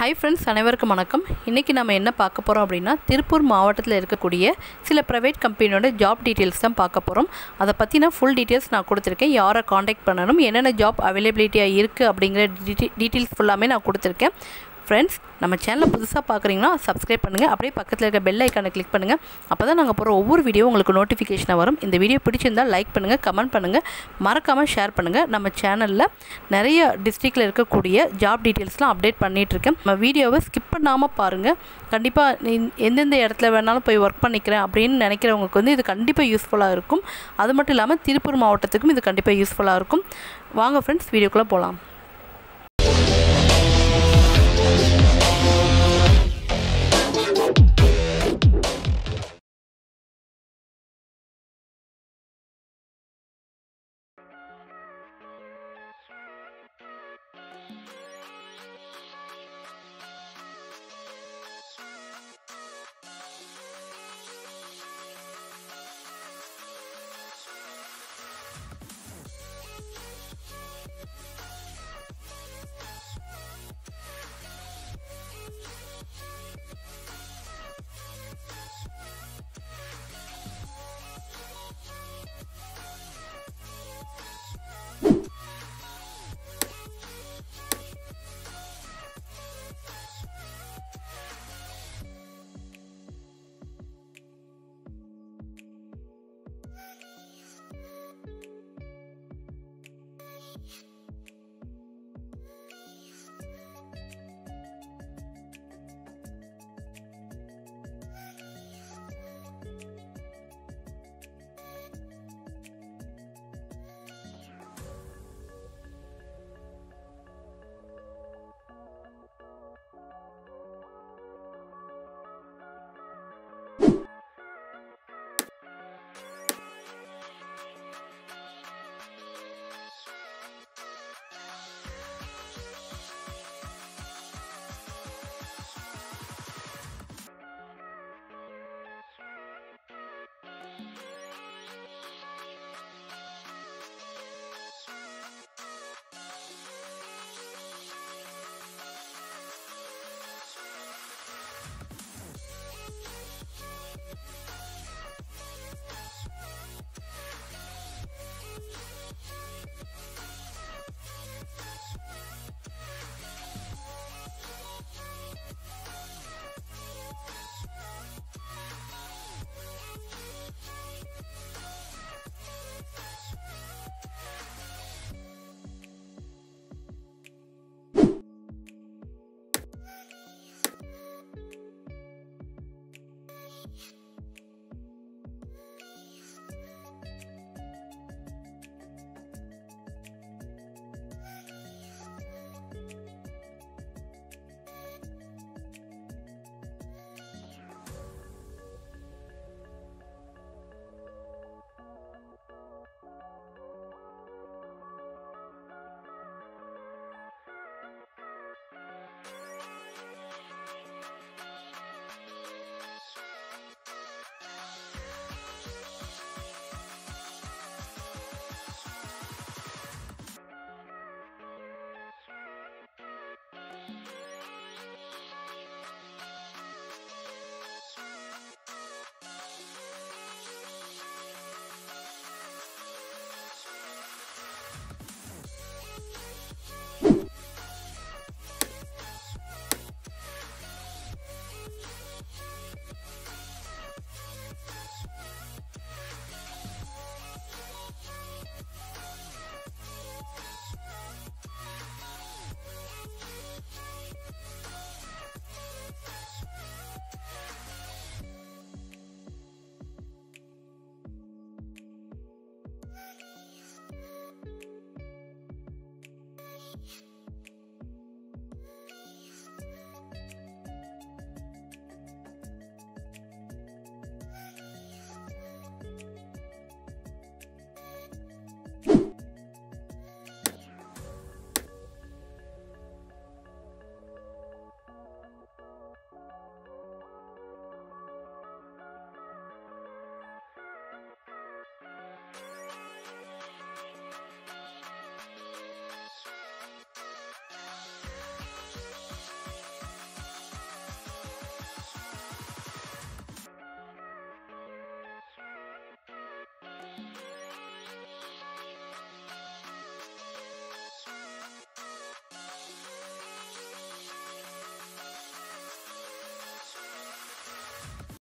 hi friends அனைவருக்கும் வணக்கம் இன்றைக்கி நம்ம என்ன பார்க்க போகிறோம் அப்படின்னா திருப்பூர் மாவட்டத்தில் இருக்கக்கூடிய சில ப்ரைவேட் கம்பெனியோட ஜாப் டீட்டெயில்ஸ் தான் பார்க்க போகிறோம் அதை பற்றின ஃபுல் டீட்டெயில்ஸ் நான் கொடுத்துருக்கேன் யாரை காண்டாக்ட் பண்ணணும் என்னென்ன ஜாப் அவைலபிலிட்டியாக இருக்குது அப்படிங்கிற டீட்டெ டீட்டெயில்ஸ் ஃபுல்லாமே நான் கொடுத்துருக்கேன் ஃப்ரெண்ட்ஸ் நம்ம சேனலை புதுசாக பார்க்குறீங்கன்னா சப்ஸ்கிரைப் பண்ணுங்கள் அப்படியே பக்கத்தில் இருக்க பெல் ஐக்கானை கிளிக் பண்ணுங்கள் அப்போ தான் நாங்கள் போகிற ஒவ்வொரு வீடியோ உங்களுக்கு நோட்டிஃபிகேஷனாக வரும் இந்த வீடியோ பிடிச்சிருந்தால் லைக் பண்ணுங்கள் கமெண்ட் பண்ணுங்கள் மறக்காமல் ஷேர் பண்ணுங்கள் நம்ம சேனலில் நிறைய டிஸ்ட்ரிக்டில் இருக்கக்கூடிய ஜாப் டீட்டெயில்ஸ்லாம் அப்டேட் பண்ணிகிட்ருக்கேன் நம்ம வீடியோவை ஸ்கிப் பண்ணாமல் பாருங்கள் கண்டிப்பாக எந்தெந்த இடத்துல வேணாலும் போய் ஒர்க் பண்ணிக்கிறேன் அப்படின்னு நினைக்கிறவங்களுக்கு வந்து இது கண்டிப்பாக யூஸ்ஃபுல்லாக இருக்கும் அது மட்டும் இல்லாமல் திருப்பூர் மாவட்டத்துக்கும் இது கண்டிப்பாக யூஸ்ஃபுல்லாக இருக்கும் வாங்க ஃப்ரெண்ட்ஸ் வீடியோக்குள்ளே போகலாம்